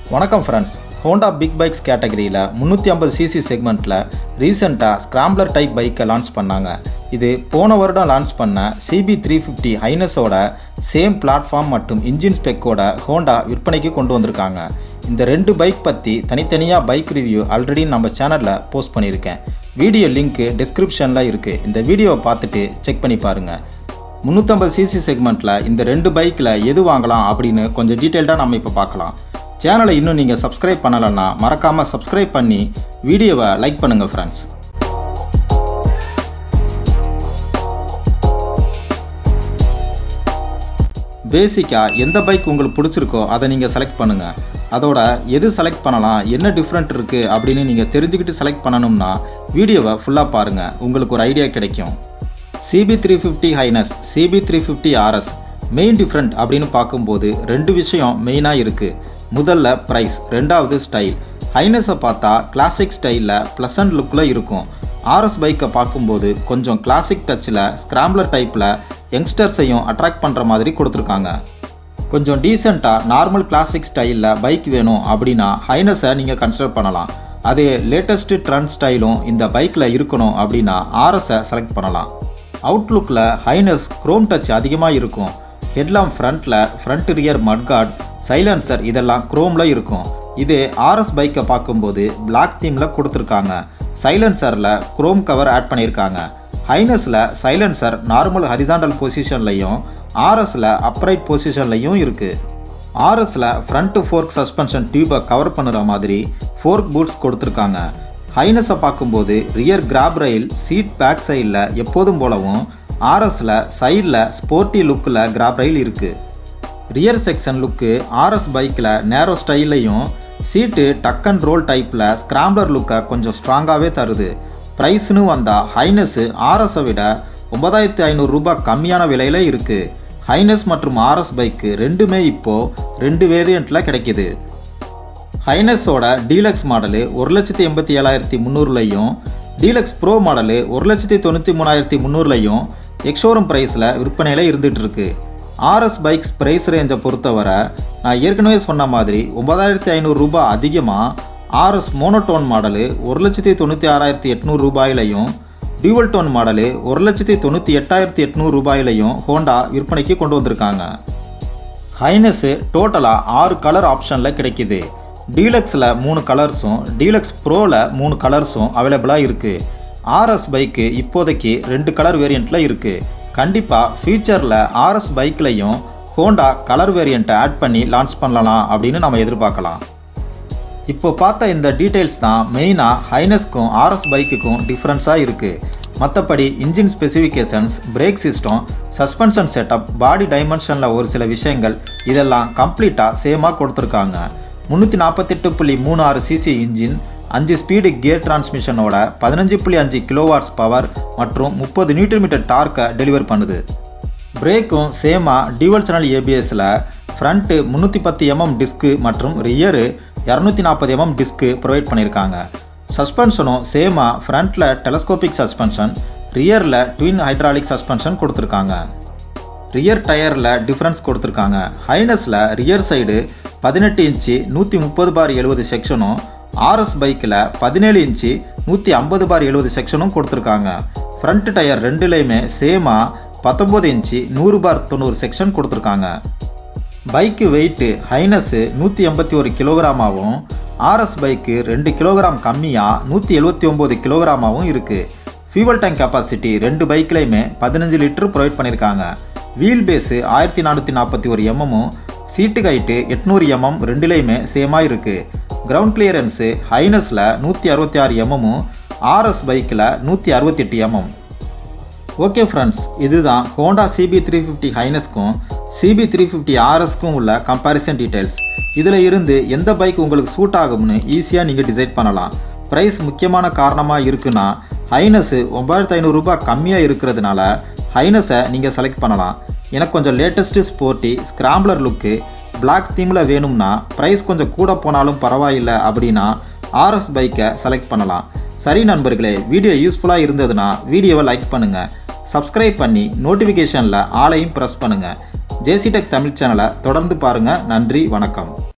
வணக்கம் friends Honda big bikes கேட்டகரியில் முந்நூற்றி ஐம்பது சிசி செக்மெண்ட்டில் ரீசெண்டாக ஸ்க்ராம்ப்ளர் டைப் பைக்கை லான்ச் பண்ணாங்க இது போன வருடம் லான்ச் பண்ண சிபி த்ரீ ஃபிஃப்டி ஹைனஸோட சேம் பிளாட்ஃபார்ம் மற்றும் இன்ஜின் ஸ்பெக்கோட ஹோண்டா விற்பனைக்கு கொண்டு வந்திருக்காங்க இந்த ரெண்டு பைக் பற்றி தனித்தனியாக பைக் ரிவ்யூ ஆல்ரெடி நம்ம சேனலில் போஸ்ட் பண்ணியிருக்கேன் வீடியோ லிங்க்கு டிஸ்கிரிப்ஷனில் இருக்குது இந்த வீடியோவை பார்த்துட்டு செக் பண்ணி பாருங்கள் முந்நூற்றம்பது சிசி செக்மெண்ட்டில் இந்த ரெண்டு பைக்கில் எது வாங்கலாம் அப்படின்னு கொஞ்சம் டீட்டெயில்டாக நம்ம இப்போ பார்க்கலாம் சேனலை இன்னும் நீங்கள் சப்ஸ்கிரைப் பண்ணலைன்னா மறக்காமல் சப்ஸ்கிரைப் பண்ணி வீடியோவை லைக் பண்ணுங்கள் ஃப்ரெண்ட்ஸ் பேசிக்காக எந்த பைக் உங்களுக்கு பிடிச்சிருக்கோ அதை நீங்கள் செலக்ட் பண்ணுங்கள் அதோட எது செலக்ட் பண்ணலாம் என்ன டிஃப்ரெண்ட் இருக்குது அப்படின்னு நீங்கள் தெரிஞ்சுக்கிட்டு செலக்ட் பண்ணணும்னா வீடியோவை ஃபுல்லாக பாருங்கள் உங்களுக்கு ஒரு ஐடியா கிடைக்கும் CB three fifty highness CB three fifty RS main different அப்படின்னு பார்க்கும்போது ரெண்டு விஷயம் மெயினாக இருக்குது முதல்ல ப்ரைஸ் ரெண்டாவது ஸ்டைல் ஹைனஸை பார்த்தா கிளாசிக் ஸ்டைலில் ப்ளசன்ட் லுக்கில் இருக்கும் ஆர்எஸ் பைக்கை பார்க்கும்போது கொஞ்சம் கிளாசிக் டச்சில் ஸ்க்ராம்ப்ளர் டைப்பில் யங்ஸ்டர்ஸையும் அட்ராக்ட் பண்ணுற மாதிரி கொடுத்துருக்காங்க கொஞ்சம் டீசெண்டாக நார்மல் கிளாசிக் ஸ்டைலில் பைக் வேணும் அப்படின்னா ஹைனஸை நீங்கள் கன்சிடர் பண்ணலாம் அதே லேட்டஸ்ட்டு ட்ரெண்ட் ஸ்டைலும் இந்த பைக்கில் இருக்கணும் அப்படின்னா ஆர்எஸை செலக்ட் பண்ணலாம் அவுட்லுக்கில் ஹைனஸ் குரோம் டச் அதிகமாக இருக்கும் ஹெட்லாம் ஃப்ரண்ட்டில் ஃப்ரண்ட் ரியர் மட்கார்ட் சைலன்சர் இதெல்லாம் குரோமில் இருக்கும் இதே ஆர்எஸ் பைக்கை பார்க்கும்போது பிளாக் தீமில் கொடுத்துருக்காங்க சைலன்சரில் குரோம் கவர் ஆட் பண்ணியிருக்காங்க ஹைனஸில் சைலன்சர் நார்மல் ஹரிசாண்டல் பொசிஷன்லையும் ஆர்எஸில் அப்ரைட் பொசிஷன்லையும் இருக்குது ஆர்எஸில் ஃப்ரண்ட் ஃபோர்க் சஸ்பென்ஷன் டியூபை கவர் பண்ணுற மாதிரி ஃபோர்க் பூட்ஸ் கொடுத்துருக்காங்க ஹைனஸை பார்க்கும்போது rear grab rail seat back சைடில் எப்போதும் போலவும் ஆர்எஸில் சைடில் ஸ்போர்ட்டி லுக்கில் கிராப் ரயில் இருக்குது ரியர் செக்ஷன் லுக்கு ஆர்எஸ் பைக்கில் நேரோ ஸ்டைல்லையும் சீட்டு டக் அண்ட் ரோல் டைப்பில் ஸ்க்ராம்ப்ளர் லுக்கை கொஞ்சம் ஸ்ட்ராங்காகவே தருது ப்ரைஸ்னு வந்தால் ஹைனஸு ஆர்எஸை விட ஒன்பதாயிரத்தி ஐநூறு ரூபாய் கம்மியான விலையில் இருக்குது ஹைனஸ் மற்றும் ஆர்எஸ் பைக்கு ரெண்டுமே இப்போது ரெண்டு வேரியண்ட்டில் கிடைக்கிது ஹைனஸோட டீலக்ஸ் மாடலு ஒரு லட்சத்தி எண்பத்தி ஏழாயிரத்தி முந்நூறுலையும் டீலக்ஸ் ப்ரோ மாடலு ஒரு லட்சத்தி தொண்ணூற்றி மூணாயிரத்தி முந்நூறுலையும் எக்ஷோரூம் ப்ரைஸில் விற்பனையில் இருந்துகிட்டு இருக்கு ஆர்எஸ் பைக்ஸ் ப்ரைஸ் ரேஞ்சை பொறுத்தவரை நான் ஏற்கனவே சொன்ன மாதிரி ஒன்பதாயிரத்தி ஐநூறு ரூபாய் அதிகமாக ஆர்எஸ் மோனோடோன் மாடலு ஒரு லட்சத்தி தொண்ணூற்றி ஆறாயிரத்தி எட்நூறு ரூபாயிலையும் டியூவல் டோன் மாடலு ஒரு லட்சத்தி தொண்ணூற்றி எட்டாயிரத்தி எட்நூறு ரூபாயிலையும் ஹோண்டா விற்பனைக்கு கொண்டு வந்திருக்காங்க ஹைனஸு டோட்டலாக ஆறு கலர் ஆப்ஷனில் கிடைக்கிது டீலக்ஸில் மூணு கலர்ஸும் டீலக்ஸ் ப்ரோவில் மூணு கலர்ஸும் அவைலபிளாக இருக்குது ஆர்எஸ் பைக்கு இப்போதைக்கு ரெண்டு கலர் வேரியண்ட்டில் இருக்குது கண்டிப்பாக ஃபியூச்சரில் ஆர்எஸ் பைக்லையும் ஹோண்டா கலர் வேரியண்ட்டை ஆட் பண்ணி லான்ச் பண்ணலாம் அப்படின்னு நம்ம எதிர்பார்க்கலாம் இப்போ பார்த்த இந்த டீட்டெயில்ஸ் தான் மெயினாக ஹைனஸ்க்கும் ஆர்எஸ் பைக்குக்கும் டிஃப்ரென்ஸாக இருக்குது மற்றபடி engine specifications brake system suspension setup body டைமென்ஷனில் ஒரு சில விஷயங்கள் இதெல்லாம் கம்ப்ளீட்டாக சேமாக கொடுத்துருக்காங்க முந்நூற்றி நாற்பத்தெட்டு புள்ளி மூணு ஆறு சிசி இன்ஜின் அஞ்சு ஸ்பீடு கியர் டிரான்ஸ்மிஷனோட பதினஞ்சு புள்ளி அஞ்சு கிலோவாட்ஸ் பவர் மற்றும் முப்பது நியூட்டன் மீட்டர் டார்க்கை டெலிவர் பண்ணுது பிரேக்கும் சேமாக டியூவல் சேனல் ஏபிஎஸில் ஃப்ரண்ட்டு முந்நூற்றி பத்து எம்எம் டிஸ்க்கு மற்றும் ரியரு இரநூத்தி நாற்பது எம்எம் டிஸ்க்கு ப்ரொவைட் பண்ணியிருக்காங்க சஸ்பென்ஷனும் சேமாக ஃப்ரண்ட்டில் டெலஸ்கோபிக் சஸ்பென்ஷன் ரியரில் ட்வின் ஹைட்ராலிக் சஸ்பென்ஷன் கொடுத்துருக்காங்க ரியர் டயரில் டிஃப்ரென்ஸ் கொடுத்துருக்காங்க ஹைனஸில் ரியர் சைடு பதினெட்டு இன்ச்சு நூற்றி முப்பது பார் எழுபது செக்ஷனும் ஆர்எஸ் பைக்கில் பதினேழு இன்ச்சு நூற்றி ஐம்பது பார் எழுபது செக்ஷனும் கொடுத்துருக்காங்க ஃப்ரண்ட் டயர் ரெண்டுலேயுமே சேமாக பத்தொம்போது இன்ச்சு நூறு பார் தொண்ணூறு செக்ஷன் கொடுத்துருக்காங்க பைக்கு வெயிட்டு ஹைனஸு நூற்றி எண்பத்தி ஒரு கிலோகிராமாகவும் ஆர்எஸ் பைக்கு ரெண்டு கிலோகிராம் கம்மியாக நூற்றி எழுபத்தி ஒம்பது கிலோகிராமாகவும் இருக்குது ஃபியூவல் டேங்க் கெப்பாசிட்டி ரெண்டு பைக்லேயுமே பதினஞ்சு லிட்டர் ப்ரொவைட் பண்ணியிருக்காங்க வீல் பேஸு ஆயிரத்தி நானூற்றி நாற்பத்தி ஒரு எம்எம்மும் சீட்டு ஹைட்டு எட்நூறு எம்எம் ரெண்டுலேயுமே சேமாக இருக்குது கிரவுண்ட் கிளியரன்ஸு ஹைனஸில் நூற்றி அறுபத்தி ஆறு எம்எம்மும் ஆர்எஸ் பைக்கில் நூற்றி அறுபத்தெட்டு எம்எம் ஓகே ஃப்ரெண்ட்ஸ் இதுதான் ஹோண்டா சிபி த்ரீ ஃபிஃப்டி ஹைனஸ்க்கும் சிபி த்ரீ ஃபிஃப்டி ஆர்எஸ்க்கும் உள்ள கம்பேரிசன் டீட்டெயில்ஸ் இதில் இருந்து எந்த பைக் உங்களுக்கு சூட் ஆகும்னு ஈஸியாக நீங்கள் டிசைட் பண்ணலாம் ப்ரைஸ் முக்கியமான காரணமாக இருக்குன்னா ஹைனஸு ஒம்பதாயிரத்து ஐநூறுரூபா கம்மியாக இருக்கிறதுனால ஹைனஸை நீங்கள் செலக்ட் பண்ணலாம் எனக்கு கொஞ்சம் latest sporty scrambler look black தீமில் வேணும்னா ப்ரைஸ் கொஞ்சம் கூட போனாலும் பரவாயில்லை அப்படின்னா ஆர்எஸ் பைக்கை செலக்ட் பண்ணலாம் சரி நண்பர்களே வீடியோ யூஸ்ஃபுல்லாக இருந்ததுன்னா வீடியோவை லைக் பண்ணுங்கள் சப்ஸ்கிரைப் பண்ணி நோட்டிஃபிகேஷனில் ஆளையும் ப்ரெஸ் பண்ணுங்கள் ஜேசிடெக் தமிழ் சேனலை தொடர்ந்து பாருங்கள் நன்றி வணக்கம்